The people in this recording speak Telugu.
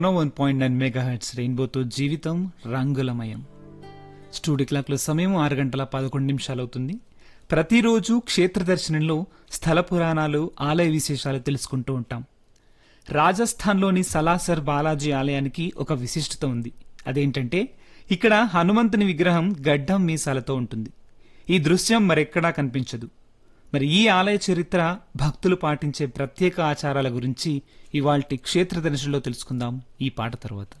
one point nine mega hertz రెయిన్బోతో జీవితం రంగులమయం స్టూడియో క్లాక్లో సమయం ఆరు గంటల పదకొండు నిమిషాలు అవుతుంది ప్రతిరోజు క్షేత్ర దర్శనంలో స్థల పురాణాలు ఆలయ విశేషాలు తెలుసుకుంటూ ఉంటాం రాజస్థాన్లోని సలాసర్ బాలాజీ ఆలయానికి ఒక విశిష్టత ఉంది అదేంటంటే ఇక్కడ హనుమంతుని విగ్రహం గడ్డం మీసాలతో ఉంటుంది ఈ దృశ్యం మరెక్కడా కనిపించదు మరి ఈ ఆలయ చరిత్ర భక్తులు పాటించే ప్రత్యేక ఆచారాల గురించి ఇవాల్టి క్షేత్ర దర్శనంలో తెలుసుకుందాం ఈ పాట తర్వాత